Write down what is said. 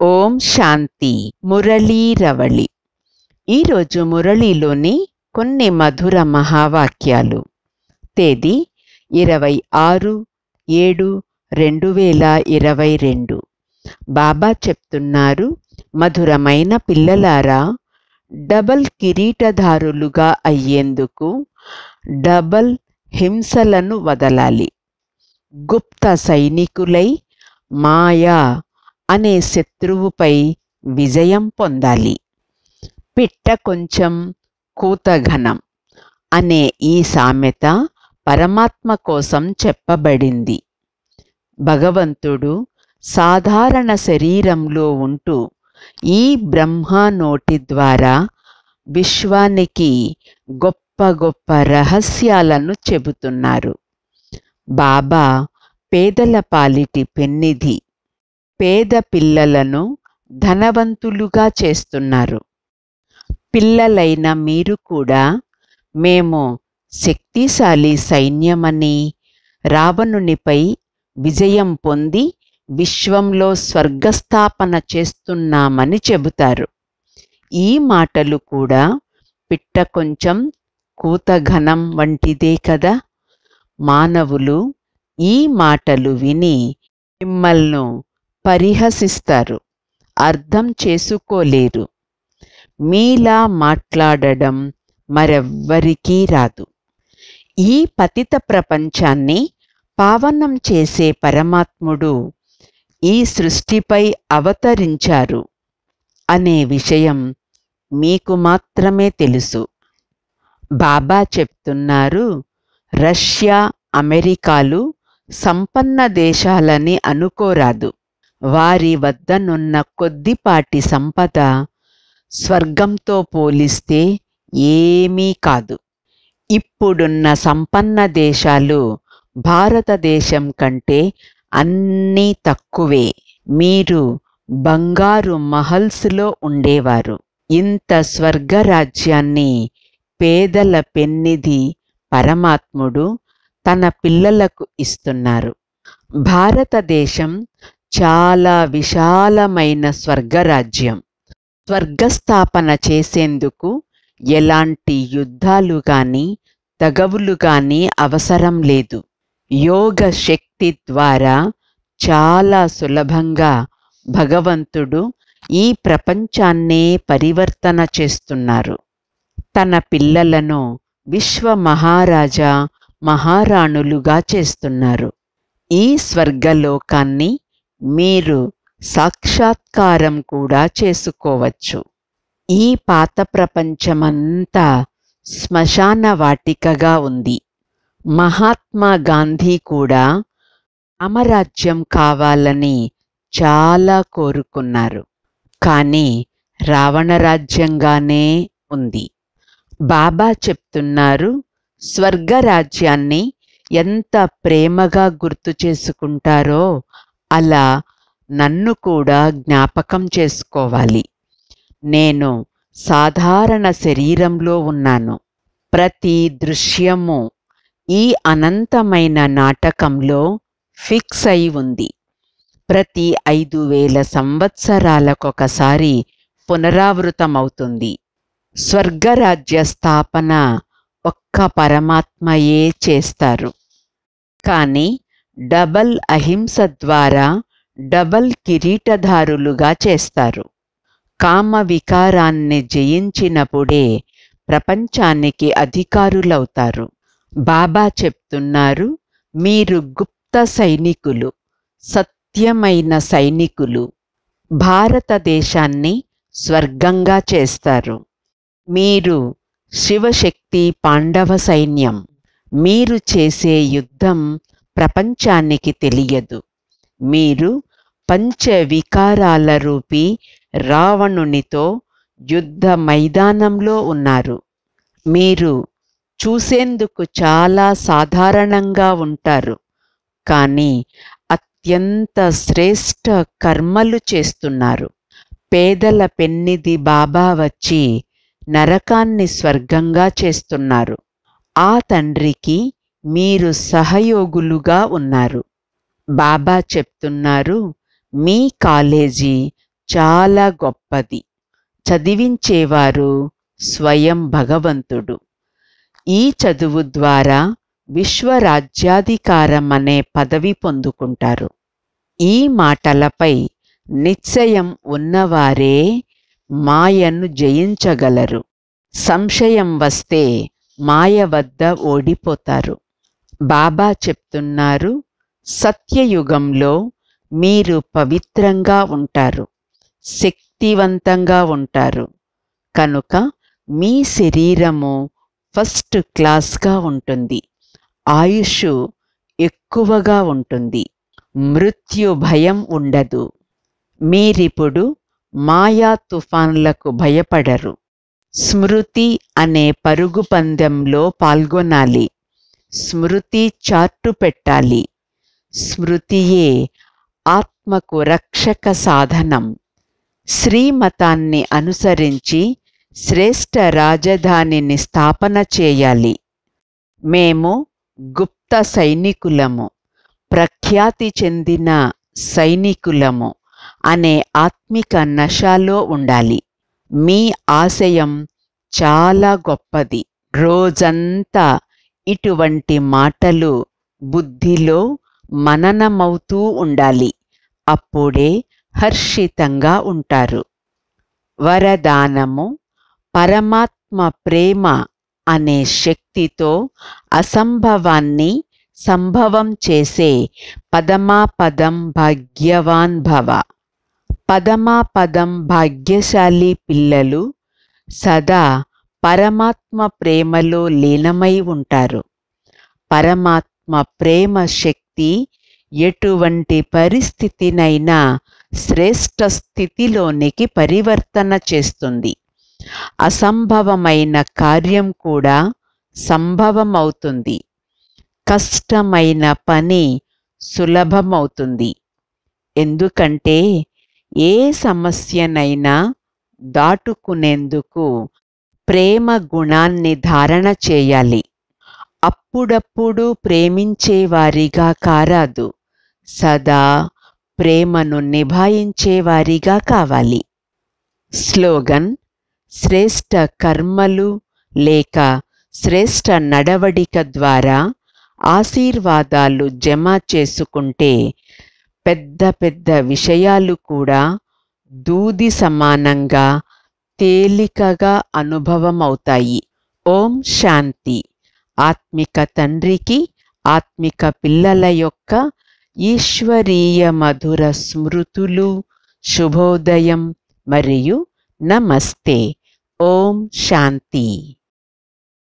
ఓం శాంతి మురళీరవళి ఈరోజు మురళీలోని కొన్ని మధుర మహావాక్యాలు తేదీ ఇరవై ఆరు ఏడు రెండు వేల ఇరవై రెండు బాబా చెప్తున్నారు మధురమైన పిల్లలారా డబల్ కిరీటధారులుగా అయ్యేందుకు డబల్ హింసలను వదలాలి గుప్త సైనికులై మాయా అనే శత్రువుపై విజయం పొందాలి పిట్ట కొంచెం కూతఘనం అనే ఈ సామెత పరమాత్మ కోసం చెప్పబడింది భగవంతుడు సాధారణ శరీరంలో ఉంటూ ఈ బ్రహ్మ నోటి ద్వారా విశ్వానికి గొప్ప గొప్ప రహస్యాలను చెబుతున్నారు బాబా పేదల పాలిటి పెన్నిధి పేద పిల్లలను ధనవంతులుగా చేస్తున్నారు పిల్లలైన మీరు కూడా మేము శక్తిశాలి సైన్యమని రావణునిపై విజయం పొంది విశ్వంలో స్వర్గస్థాపన చేస్తున్నామని చెబుతారు ఈ మాటలు కూడా పిట్ట కొంచెం కూతఘనం వంటిదే కదా మానవులు ఈ మాటలు విని మిమ్మల్ని పరిహసిస్తారు అర్థం చేసుకోలేరు మీలా మాట్లాడడం మరెవ్వరికీ రాదు ఈ పతిత ప్రపంచాన్ని పావనం చేసే పరమాత్ముడు ఈ సృష్టిపై అవతరించారు అనే విషయం మీకు మాత్రమే తెలుసు బాబా చెప్తున్నారు రష్యా అమెరికాలు సంపన్న దేశాలని అనుకోరాదు వారి వద్దనున్న కొద్దిపాటి సంపద స్వర్గంతో పోలిస్తే ఏమీ కాదు ఇప్పుడున్న సంపన్న దేశాలు భారతదేశం కంటే అన్నీ తక్కువే మీరు బంగారు మహల్స్లో ఉండేవారు ఇంత స్వర్గరాజ్యాన్ని పేదల పెన్నిధి పరమాత్ముడు తన పిల్లలకు ఇస్తున్నారు భారతదేశం చాలా విశాలమైన స్వర్గరాజ్యం స్వర్గస్థాపన చేసేందుకు ఎలాంటి యుద్ధాలు గాని తగవులు గాని అవసరం లేదు యోగ శక్తి ద్వారా చాలా సులభంగా భగవంతుడు ఈ ప్రపంచాన్నే పరివర్తన చేస్తున్నారు తన పిల్లలను విశ్వ మహారాజా మహారాణులుగా చేస్తున్నారు ఈ స్వర్గలోకాన్ని మీరు సాక్షాత్కారం కూడా చేసుకోవచ్చు ఈ పాత ప్రపంచమంతా శ్మశాన వాటికగా ఉంది మహాత్మా గాంధీ కూడా అమరాజ్యం కావాలని చాలా కోరుకున్నారు కానీ రావణరాజ్యంగానే ఉంది బాబా చెప్తున్నారు స్వర్గరాజ్యాన్ని ఎంత ప్రేమగా గుర్తు చేసుకుంటారో అలా నన్ను కూడా జ్ఞాపకం చేసుకోవాలి నేను సాధారణ శరీరంలో ఉన్నాను ప్రతి దృశ్యము ఈ అనంతమైన నాటకంలో ఫిక్స్ అయి ఉంది ప్రతి ఐదు వేల సంవత్సరాలకొకసారి పునరావృతమవుతుంది స్వర్గరాజ్య స్థాపన ఒక్క పరమాత్మయే చేస్తారు కానీ డబల్ అహింస ద్వారా డబల్ కిరీటధారులుగా చేస్తారు కామ వికారాన్ని జయించినప్పుడే ప్రపంచానికి అధికారులవుతారు బాబా చెప్తున్నారు మీరు గుప్త సైనికులు సత్యమైన సైనికులు భారతదేశాన్ని స్వర్గంగా చేస్తారు మీరు శివశక్తి పాండవ సైన్యం మీరు చేసే యుద్ధం ప్రపంచానికి తెలియదు మీరు పంచ వికారాల రూపీ రావణునితో యుద్ధ మైదానంలో ఉన్నారు మీరు చూసేందుకు చాలా సాధారణంగా ఉంటారు కానీ అత్యంత శ్రేష్ట కర్మలు చేస్తున్నారు పేదల పెన్నిది బాబా వచ్చి నరకాన్ని స్వర్గంగా చేస్తున్నారు ఆ తండ్రికి మీరు సహయోగులుగా ఉన్నారు బాబా చెప్తున్నారు మీ కాలేజీ చాలా గొప్పది చదివించేవారు స్వయం భగవంతుడు ఈ చదువు ద్వారా విశ్వరాజ్యాధికారం అనే పదవి పొందుకుంటారు ఈ మాటలపై నిశ్చయం ఉన్నవారే మాయను జయించగలరు సంశయం వస్తే మాయ వద్ద ఓడిపోతారు బాబా చెప్తున్నారు సత్యయుగంలో మీరు పవిత్రంగా ఉంటారు శక్తివంతంగా ఉంటారు కనుక మీ శరీరము ఫస్ట్ క్లాస్గా ఉంటుంది ఆయుష్ ఎక్కువగా ఉంటుంది మృత్యు భయం ఉండదు మీరిప్పుడు మాయా తుఫాన్లకు భయపడరు స్మృతి అనే పరుగు పందెంలో పాల్గొనాలి స్మృతి చార్టు పెట్టాలి స్మృతియే ఆత్మకు రక్షక సాధనం శ్రీమతాన్ని అనుసరించి శ్రేష్ఠ రాజధానిని స్థాపన చేయాలి మేము గుప్త సైనికులము ప్రఖ్యాతి చెందిన సైనికులము అనే ఆత్మిక నశాలో ఉండాలి మీ ఆశయం చాలా గొప్పది రోజంతా ఇటువంటి మాటలు బుద్ధిలో మననమవుతూ ఉండాలి అప్పుడే హర్షితంగా ఉంటారు వరదానము పరమాత్మ ప్రేమ అనే శక్తితో అసంభవాన్ని సంభవం చేసే పదమాపదం భాగ్యవాన్ భవ పదమాపదం భాగ్యశాలి పిల్లలు సదా పరమాత్మ ప్రేమలో లీనమై ఉంటారు పరమాత్మ ప్రేమ శక్తి ఎటువంటి పరిస్థితినైనా శ్రేష్ఠ స్థితిలోనికి పరివర్తన చేస్తుంది అసంభవమైన కార్యం కూడా సంభవమవుతుంది కష్టమైన పని సులభమవుతుంది ఎందుకంటే ఏ సమస్యనైనా దాటుకునేందుకు ప్రేమ గుణాన్ని ధారణ చేయాలి అప్పుడప్పుడు ప్రేమించేవారిగా కారాదు సదా ప్రేమను నిభాయించేవారిగా కావాలి స్లోగన్ శ్రేష్ఠ కర్మలు లేక శ్రేష్ఠ నడవడిక ద్వారా ఆశీర్వాదాలు జమ చేసుకుంటే పెద్ద పెద్ద విషయాలు కూడా దూది సమానంగా తేలికగా అనుభవమవుతాయి ఓం శాంతి ఆత్మిక తండ్రికి ఆత్మిక పిల్లల యొక్క ఈశ్వరీయ మధుర స్మృతులు శుభోదయం మరియు నమస్తే ఓం శాంతి